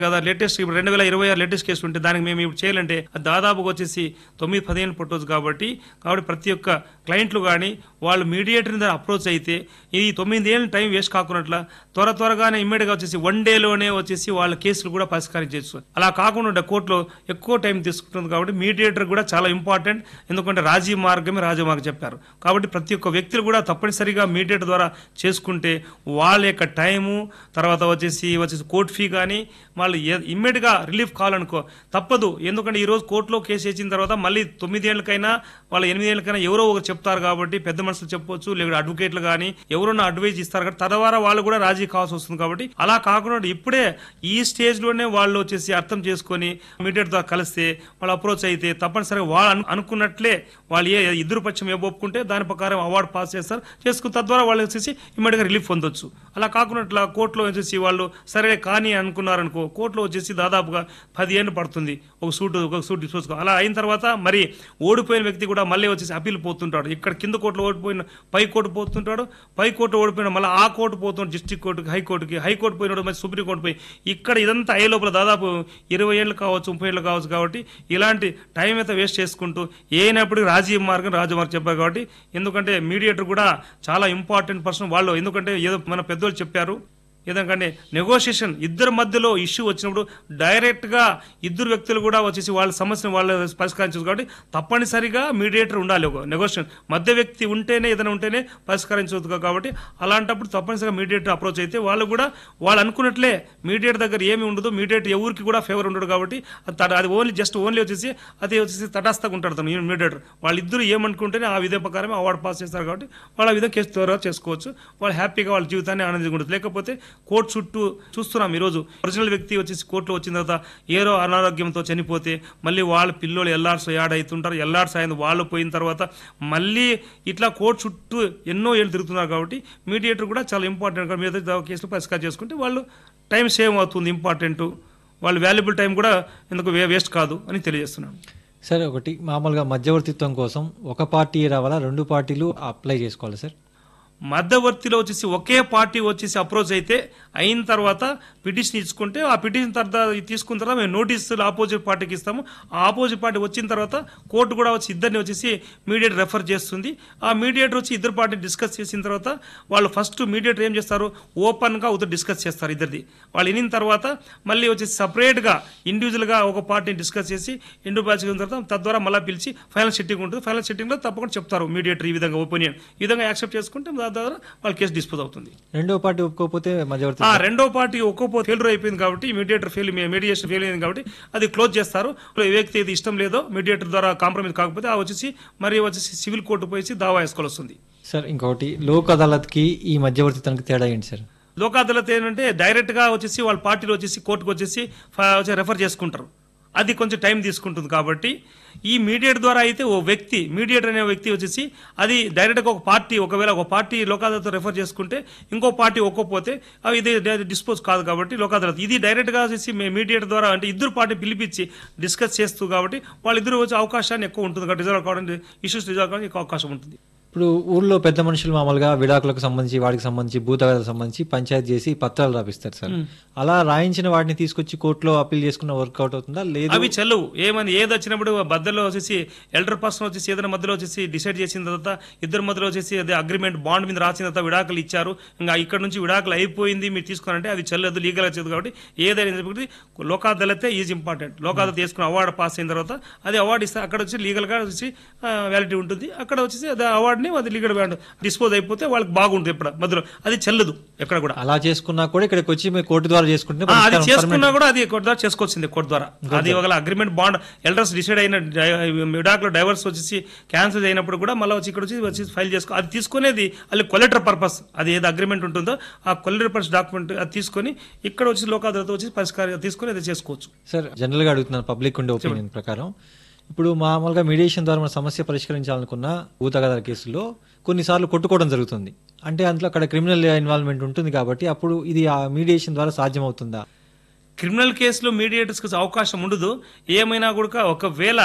కదా లేటెస్ట్ ఇప్పుడు రెండు వేల ఇరవై ఆరు లేటెస్ట్ కేసు ఉంటే దానికి మేము ఇప్పుడు చేయాలంటే అది దాదాపుగా వచ్చేసి తొమ్మిది పదిహేను పట్టవచ్చు కాబట్టి కాబట్టి ప్రతి ఒక్క క్లయింట్లు కానీ వాళ్ళు మీడియేటర్ మీద అప్రోచ్ అయితే ఈ తొమ్మిది ఏళ్ళు టైం వేస్ట్ కాకున్నట్ల త్వర త్వరగానే ఇమ్మీడియట్గా వచ్చేసి వన్ డేలోనే వచ్చేసి వాళ్ళ కేసులు కూడా పరిష్కరించవచ్చు అలా కాకుండా ఉండే కోర్టులో ఎక్కువ టైం తీసుకుంటుంది కాబట్టి మీడియేటర్ కూడా చాలా ఇంపార్టెంట్ ఎందుకంటే రాజీ మార్గమే రాజమార్గం చెప్పారు కాబట్టి ప్రతి ఒక్క వ్యక్తులు కూడా తప్పనిసరిగా మీడియేటర్ ద్వారా చేసుకుంటే వాళ్ళ యొక్క టైము తర్వాత వచ్చేసి వచ్చేసి కోర్ట్ ఫీ కానీ వాళ్ళు ఇమ్మీడియట్గా రిలీఫ్ కావాలనుకో తప్పదు ఎందుకంటే ఈ రోజు కోర్టులో కేసు వేసిన తర్వాత మళ్ళీ తొమ్మిది ఏళ్ళకైనా వాళ్ళ ఎనిమిది ఏళ్ళకైనా ఎవరో ఒకరు చెప్తారు కాబట్టి పెద్ద మనుషులు చెప్పొచ్చు లేదా అడ్వకేట్లు కానీ ఎవరన్నా అడ్వైజ్ ఇస్తారు కాబట్టి తర్వాత వాళ్ళు కూడా రాజీ కావాల్సి వస్తుంది కాబట్టి అలా కాకుండా ఇప్పుడే ఈ స్టేజ్లోనే వాళ్ళు వచ్చేసి అర్థం చేసుకొని మీడియేటర్ ద్వారా కలిస్తే వాళ్ళు అప్రోచ్ అయితే తప్పనిసరిగా వాళ్ళు అను- అనుకున్నట్లే వాళ్ళు ఏ ఇద్దరు పక్షం ఏ ఒప్పుకుంటే దాని ప్రకారం అవార్డు పాస్ చేస్తారు చేసుకున్న తద్వారా వాళ్ళు వచ్చేసి ఇమ్మీడియట్గా రిలీఫ్ పొందొచ్చు అలా కాకుండా ఇట్లా కోర్టులో వచ్చేసి వాళ్ళు సరే కానీ అనుకున్నారనుకో కోర్టులో వచ్చేసి దాదాపుగా పది ఏళ్ళు పడుతుంది ఒక సూట్ ఒక సూట్ డిస్పోజ్ అలా అయిన తర్వాత మరి ఓడిపోయిన వ్యక్తి కూడా మళ్ళీ వచ్చేసి అప్పీల్ పోతుంటాడు ఇక్కడ కింద కోర్టులో ఓడిపోయిన పై కోర్టు పోతుంటాడు పై కోర్టు ఓడిపోయిన మళ్ళీ ఆ కోర్టు పోతుంటాడు డిస్ట్రిక్ట్ కోర్టుకి హైకోర్టుకి హైకోర్టు పోయినాడు మరి సుప్రీం కోర్టు పోయి ఇక్కడ ఇదంతా అయ్యే లోపల దాదాపు ఇరవై ఏళ్ళు కావచ్చు ముప్పై ఏళ్ళు కావచ్చు కాబట్టి ఇలాంటి టైం అయితే వేస్ట్ చేసుకుంటూ ఏనప్పుడు రాజీ మార్గం రాజమార్గం చెప్పారు కాబట్టి ఎందుకంటే మీడియేటర్ కూడా చాలా ఇంపార్టెంట్ పర్సన్ వాళ్ళు ఎందుకంటే ఏదో మన పెద్దోళ్ళు చెప్పారు ఎందుకంటే నెగోషియేషన్ ఇద్దరి మధ్యలో ఇష్యూ వచ్చినప్పుడు డైరెక్ట్గా ఇద్దరు వ్యక్తులు కూడా వచ్చేసి వాళ్ళ సమస్యను వాళ్ళు పరిష్కరించవచ్చు కాబట్టి తప్పనిసరిగా మీడియేటర్ ఉండాలి ఒక నెగోషియేషన్ మధ్య వ్యక్తి ఉంటేనే ఏదైనా ఉంటేనే పరిష్కరించవచ్చు కాబట్టి అలాంటప్పుడు తప్పనిసరిగా మీడియేటర్ అప్రోచ్ అయితే వాళ్ళు కూడా వాళ్ళు అనుకున్నట్లే మీడియేటర్ దగ్గర ఏమి ఉండదు మీడియేటర్ ఎవరికి కూడా ఫేవర్ ఉండదు కాబట్టి అది తట- అది ఓన్లీ జస్ట్ ఓన్లీ వచ్చేసి అది వచ్చేసి తటస్థంగా ఉంటాడు తను మీడియేటర్ వాళ్ళిద్దరు ఏమనుకుంటేనే ఆ విధే ప్రకారం అవార్డు పాస్ చేస్తారు కాబట్టి వాళ్ళు ఆ విధంగా కేసు త్వరగా చేసుకోవచ్చు వాళ్ళు హ్యాపీగా వాళ్ళ జీవితాన్ని ఆనందంగా ఉంటుంది లేకపోతే కోర్టు చుట్టూ చూస్తున్నాం ఈరోజు ఒరిజినల్ వ్యక్తి వచ్చేసి కోర్టులో వచ్చిన తర్వాత ఏరో అనారోగ్యంతో చనిపోతే మళ్ళీ వాళ్ళ పిల్లలు ఎల్ఆర్స్ యాడ్ అవుతుంటారు ఎల్ఆర్స్ అయిన వాళ్ళు పోయిన తర్వాత మళ్ళీ ఇట్లా కోర్టు చుట్టూ ఎన్నో ఏళ్ళు తిరుగుతున్నారు కాబట్టి మీడియేటర్ కూడా చాలా ఇంపార్టెంట్ కాబట్టి మీద కేసులు పరిష్కారం చేసుకుంటే వాళ్ళు టైం సేవ్ అవుతుంది ఇంపార్టెంట్ వాళ్ళు వాల్యుబుల్ టైం కూడా ఎందుకు వేస్ట్ కాదు అని తెలియజేస్తున్నాను సార్ ఒకటి మామూలుగా మధ్యవర్తిత్వం కోసం ఒక పార్టీ రావాలా రెండు పార్టీలు అప్లై చేసుకోవాలి సార్ మధ్యవర్తిలో వచ్చేసి ఒకే పార్టీ వచ్చేసి అప్రోచ్ అయితే అయిన తర్వాత పిటిషన్ ఇచ్చుకుంటే ఆ పిటిషన్ తర్వాత తీసుకున్న తర్వాత మేము నోటీసులు ఆపోజిట్ పార్టీకి ఇస్తాము ఆ ఆపోజిట్ పార్టీ వచ్చిన తర్వాత కోర్టు కూడా వచ్చి ఇద్దరిని వచ్చేసి మీడియేటర్ రెఫర్ చేస్తుంది ఆ మీడియేటర్ వచ్చి ఇద్దరు పార్టీని డిస్కస్ చేసిన తర్వాత వాళ్ళు ఫస్ట్ మీడియేటర్ ఏం చేస్తారు ఓపెన్గా ఉదర్ డిస్కస్ చేస్తారు ఇద్దరిది వాళ్ళు వినిన తర్వాత మళ్ళీ వచ్చేసి సపరేట్గా ఇండివిజువల్గా ఒక పార్టీని డిస్కస్ చేసి ఇండు బ్యాచ్ తర్వాత తద్వారా మళ్ళీ పిలిచి ఫైనల్ సిట్టింగ్ ఉంటుంది ఫైనల్ సిట్టింగ్లో తప్పకుండా చెప్తారు మీడియేటర్ ఈ విధంగా ఒపీనియన్ ఈ విధంగా యాక్సెప్ట్ చేసుకుంటే దాని ద్వారా వాళ్ళ కేసు డిస్పోజ్ అవుతుంది రెండో పార్టీ ఒప్పుకోకపోతే మధ్యవర్తి ఆ రెండో పార్టీ ఒక్కొక్క ఫెయిల్యూర్ అయిపోయింది కాబట్టి మీడియేటర్ ఫెయిల్ మీడియేషన్ ఫెయిల్ అయింది కాబట్టి అది క్లోజ్ చేస్తారు ఏ వ్యక్తి ఇది ఇష్టం లేదో మీడియేటర్ ద్వారా కాంప్రమైజ్ కాకపోతే ఆ వచ్చేసి మరి వచ్చేసి సివిల్ కోర్టు పోయి దావా వేసుకోవాల్సి వస్తుంది సార్ ఇంకొకటి లోక్ అదాలత్కి ఈ మధ్యవర్తిత్వానికి తేడా ఏంటి సార్ లోక్ అదాలత్ ఏంటంటే డైరెక్ట్గా వచ్చేసి వాళ్ళ పార్టీలో వచ్చేసి కోర్టుకు వచ్చేసి ఫ- వచ్చి రెఫర్ చేసుకుంటారు అది కొంచెం టైం తీసుకుంటుంది కాబట్టి ఈ మీడియేట్ ద్వారా అయితే ఓ వ్యక్తి మీడియేటర్ అనే వ్యక్తి వచ్చేసి అది డైరెక్ట్గా ఒక పార్టీ ఒకవేళ ఒక పార్టీ లోక్ అదాలత్ రెఫర్ చేసుకుంటే ఇంకో పార్టీ ఒక్కపోతే అవి ఇది డిస్పోజ్ కాదు కాబట్టి లోక్ అదాలత్ ఇది డైరెక్ట్గా వచ్చేసి మీడియేటర్ ద్వారా అంటే ఇద్దరు పార్టీ పిలిపించి డిస్కస్ చేస్తూ కాబట్టి వాళ్ళిద్దరు వచ్చే అవకాశాన్ని ఎక్కువ ఉంటుంది కాబట్టి రిజర్వ్ కావడానికి ఇష్యూస్ రిజర్వ్ కావడానికి ఎక్కువ అవకాశం ఉంటుంది ఇప్పుడు ఊర్లో పెద్ద మనుషులు మామూలుగా విడాకులకు సంబంధించి వాడికి సంబంధించి భూతగాలకు సంబంధించి పంచాయతీ చేసి పత్రాలు రాపిస్తారు సార్ అలా రాయించిన వాటిని తీసుకొచ్చి కోర్టులో అప్పీల్ చేసుకున్న వర్కౌట్ అవుతుందా లేదు అవి చెల్లవు ఏమని ఏది వచ్చినప్పుడు మధ్యలో వచ్చేసి ఎల్డర్ పర్సన్ వచ్చేసి ఏదైనా మధ్యలో వచ్చేసి డిసైడ్ చేసిన తర్వాత ఇద్దరు మధ్యలో వచ్చేసి అదే అగ్రిమెంట్ బాండ్ మీద రాసిన తర్వాత విడాకులు ఇచ్చారు ఇంకా ఇక్కడ నుంచి విడాకులు అయిపోయింది మీరు తీసుకోనంటే అది చెల్లదు లీగల్ వచ్చేది కాబట్టి ఏదైనా చెప్పి లోకాదాలతే ఈజ్ ఇంపార్టెంట్ లోకాదాలత తీసుకుని అవార్డు పాస్ అయిన తర్వాత అది అవార్డు ఇస్తే అక్కడ వచ్చి లీగల్గా వచ్చి వ్యాలిటీ ఉంటుంది అక్కడ వచ్చేసి అది అవార్డుని అది లీగల్ డిస్పోజ్ అయిపోతే వాళ్ళకి బాగుంటుంది ఇప్పుడు మధ్యలో అది చెల్లదు ఎక్కడ కూడా అలా చేసుకున్నా కూడా ఇక్కడికి వచ్చి మీరు కోర్టు ద్వారా చేసుకుంటే ఆ, అది పరిష్కారం చేసుకున్నా కూడా అది కోర్టు ద్వారా చేసుకోవచ్చింది కోర్టు ద్వారా అది ఒక అగ్రిమెంట్ బాండ్ ఎల్డర్స్ డిసైడ్ అయిన విడాకులో డైవర్స్ వచ్చేసి క్యాన్సిల్ అయినప్పుడు కూడా మళ్ళీ వచ్చి ఇక్కడ వచ్చి వచ్చి ఫైల్ చేసుకో అది తీసుకునేది అది కొలెటర్ పర్పస్ అది ఏది అగ్రిమెంట్ ఉంటుందో ఆ కొలెటర్ పర్పస్ డాక్యుమెంట్ అది తీసుకొని ఇక్కడ వచ్చి లోకాదాలతో వచ్చి పరిష్కారం తీసుకొని అది చేసుకోవచ్చు సార్ జనరల్గా అడుగుతున్నాను పబ్లిక్ ఉండే ఒపీనియన్ ప్రకారం ఇప్పుడు మామూలుగా మీడియేషన్ ద్వారా మన సమస్య పరిష్కరించాలనుకున్న భూతగాదాల కేసులో కొన్నిసార్లు కొట్టుకోవడం జరుగుతుంది అంటే అందులో అక్కడ క్రిమినల్ ఇన్వాల్వ్మెంట్ ఉంటుంది కాబట్టి అప్పుడు ఇది ఆ మీడియేషన్ ద్వారా సాధ్యమవుతుందా క్రిమినల్ కేసులో మీడియేటర్స్కి అవకాశం ఉండదు ఏమైనా కూడా ఒకవేళ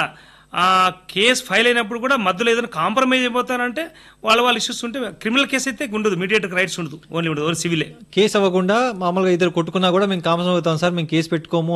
ఆ కేసు ఫైల్ అయినప్పుడు కూడా మధ్యలో ఏదైనా కాంప్రమైజ్ అయిపోతానంటే వాళ్ళ వాళ్ళు ఇష్యూస్ ఉంటే క్రిమినల్ కేసు అయితే ఉండదు మీడియేటర్ రైట్స్ ఉండదు ఓన్లీ ఉండదు ఓన్లీ సివిలే కేసు అవ్వకుండా మామూలుగా ఇద్దరు కొట్టుకున్నా కూడా మేము కామన్ అవుతాం సార్ మేము కేసు పెట్టుకోము